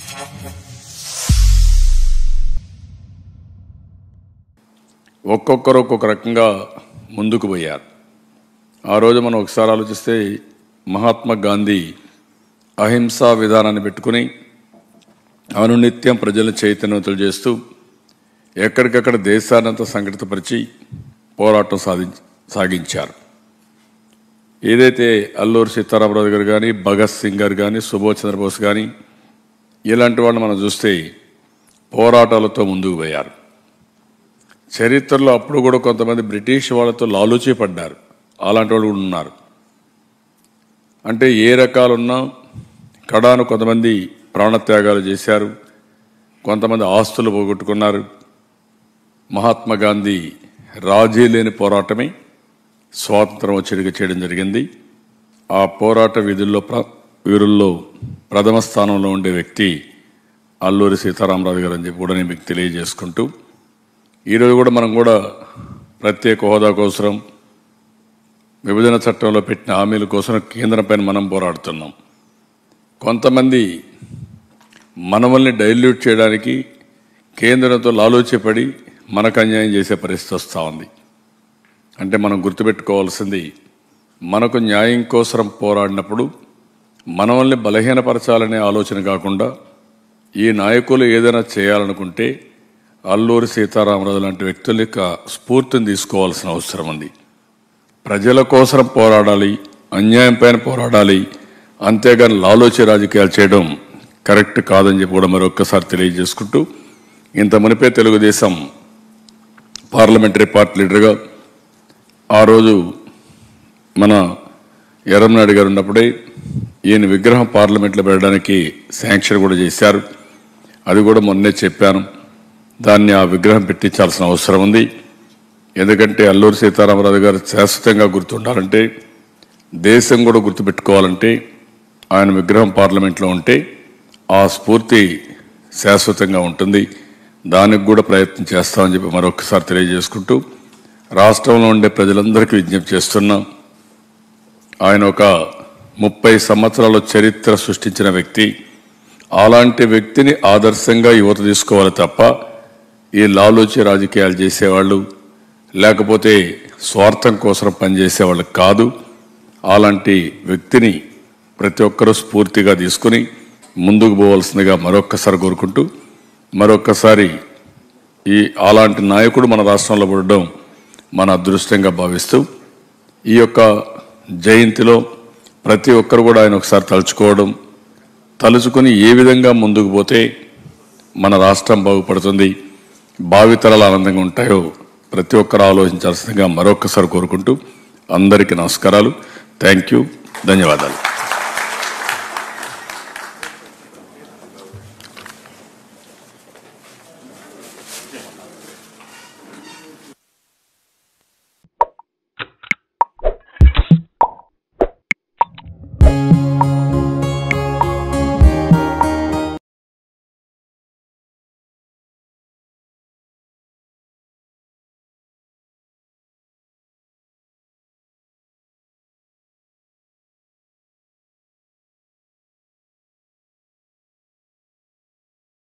ఒక్కొక్కరు ఒక్కొక్క రకంగా ముందుకు పోయారు ఆ రోజు మనం ఒకసారి ఆలోచిస్తే మహాత్మా గాంధీ అహింసా విధానాన్ని పెట్టుకుని అనునిత్యం ప్రజలను చైతన్యవంతులు చేస్తూ ఎక్కడికక్కడ దేశాన్నంతా సంఘటితపరిచి పోరాటం సాధి సాగించారు ఏదైతే అల్లూరి సీతారామరాజు గారు కానీ భగత్ సింగ్ గారు కానీ సుభాష్ చంద్రబోస్ కానీ ఇలాంటి వాళ్ళు మనం చూస్తే పోరాటాలతో ముందుకు పోయారు చరిత్రలో అప్పుడు కూడా కొంతమంది బ్రిటిష్ వాళ్ళతో లాలూచీ పడ్డారు అలాంటి వాళ్ళు కూడా ఉన్నారు అంటే ఏ రకాలున్నా కడాను కొంతమంది ప్రాణత్యాగాలు చేశారు కొంతమంది ఆస్తులు పోగొట్టుకున్నారు మహాత్మా గాంధీ రాజీ లేని పోరాటమే స్వాతంత్రం వచ్చేటిగా చేయడం జరిగింది ఆ పోరాట విధుల్లో ప్ర వీరుల్లో ప్రథమ స్థానంలో ఉండే వ్యక్తి అల్లూరి సీతారామరాజు గారు అని చెప్పి కూడా నేను మీకు తెలియజేసుకుంటూ ఈరోజు కూడా మనం కూడా ప్రత్యేక హోదా కోసం విభజన చట్టంలో పెట్టిన హామీల కోసం కేంద్రం పైన మనం పోరాడుతున్నాం కొంతమంది మనమల్ని డైల్యూట్ చేయడానికి కేంద్రంతో లాలోచిపడి మనకు అన్యాయం చేసే పరిస్థితి వస్తూ ఉంది అంటే మనం గుర్తుపెట్టుకోవాల్సింది మనకు న్యాయం కోసం పోరాడినప్పుడు మనల్ని బలహీనపరచాలనే ఆలోచన కాకుండా ఈ నాయకులు ఏదైనా చేయాలనుకుంటే అల్లూరి సీతారామరాజు లాంటి వ్యక్తుల యొక్క స్ఫూర్తిని తీసుకోవాల్సిన అవసరం ఉంది ప్రజల కోసం పోరాడాలి అన్యాయం పైన పోరాడాలి అంతేగాని లాలోచి రాజకీయాలు చేయడం కరెక్ట్ కాదని చెప్పి కూడా మరొక్కసారి తెలియజేసుకుంటూ ఇంత మునిపే తెలుగుదేశం పార్లమెంటరీ పార్టీ లీడర్గా ఆ రోజు మన ఎర్రమనాయుడు గారు ఉన్నప్పుడే ఈయన విగ్రహం పార్లమెంట్లో పెట్టడానికి శాంక్షన్ కూడా చేశారు అది కూడా మొన్నే చెప్పాను దాన్ని ఆ విగ్రహం పెట్టించాల్సిన అవసరం ఉంది ఎందుకంటే అల్లూరి సీతారామరాజు గారు శాశ్వతంగా గుర్తుండాలంటే దేశం కూడా గుర్తుపెట్టుకోవాలంటే ఆయన విగ్రహం పార్లమెంట్లో ఉంటే ఆ స్ఫూర్తి శాశ్వతంగా ఉంటుంది దానికి కూడా ప్రయత్నం చేస్తామని చెప్పి మరొకసారి తెలియజేసుకుంటూ రాష్ట్రంలో ఉండే ప్రజలందరికీ విజ్ఞప్తి చేస్తున్నాం ఆయన ఒక ముప్పై సంవత్సరాల చరిత్ర సృష్టించిన వ్యక్తి అలాంటి వ్యక్తిని ఆదర్శంగా యువత తీసుకోవాలి తప్ప ఈ లాలోచి రాజకీయాలు చేసేవాళ్ళు లేకపోతే స్వార్థం కోసం పనిచేసేవాళ్ళు కాదు అలాంటి వ్యక్తిని ప్రతి ఒక్కరూ స్ఫూర్తిగా తీసుకుని ముందుకు పోవాల్సిందిగా మరొక్కసారి కోరుకుంటూ మరొక్కసారి ఈ అలాంటి నాయకుడు మన రాష్ట్రంలో పుట్టడం మన అదృష్టంగా భావిస్తూ ఈ యొక్క జయంతిలో ప్రతి ఒక్కరు కూడా ఆయన ఒకసారి తలుచుకోవడం తలుచుకొని ఏ విధంగా ముందుకు పోతే మన రాష్ట్రం బాగుపడుతుంది భావితరాలు ఆనందంగా ఉంటాయో ప్రతి ఒక్కరు ఆలోచించాల్సిందిగా మరొకసారి కోరుకుంటూ అందరికీ నమస్కారాలు థ్యాంక్ యూ ధన్యవాదాలు